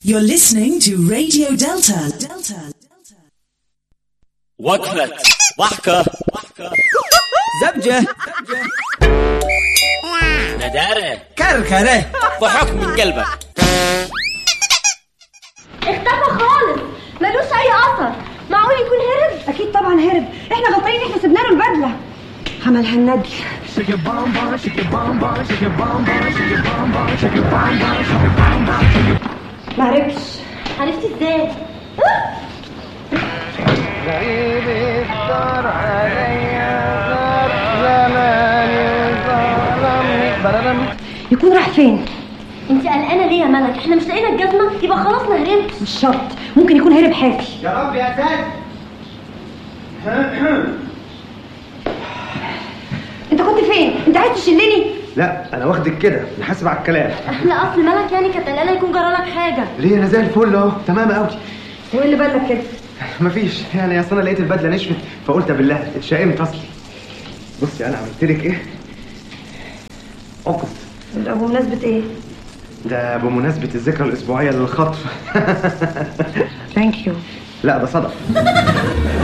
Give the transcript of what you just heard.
You're listening to Radio Delta. Delta. وقفة ضحكة زبجة ندارة كركرة ضحك من قلبك اختفى خالص ملوش اي اثر معقول يكون هرب اكيد طبعا هرب احنا غلطانين احنا سيبنا له البدله عملها الندل ما هربش عرفتي ازاي يكون راح فين انت قلقانه ليه يا ملك احنا مش لقينا الجزمه يبقى خلاص ما هربش مش شرط ممكن يكون هرب حافي يا رب يا ساتر انت كنت فين انت عايز تشلني لا انا واخدك كده نحاسب على الكلام لا اصل ملك يعني كانت قلقانه يكون جرالك حاجه ليه انا زي الفل اهو تمام قوي وايه اللي بالك كده مفيش يعني اصل انا لقيت البدله نشفت فقلت بالله اتشائمت اصلي بصي انا عملت لك ايه عقد ده بمناسبه ايه ده بمناسبه الذكرى الاسبوعيه للخطف ثانك يو لا ده صدف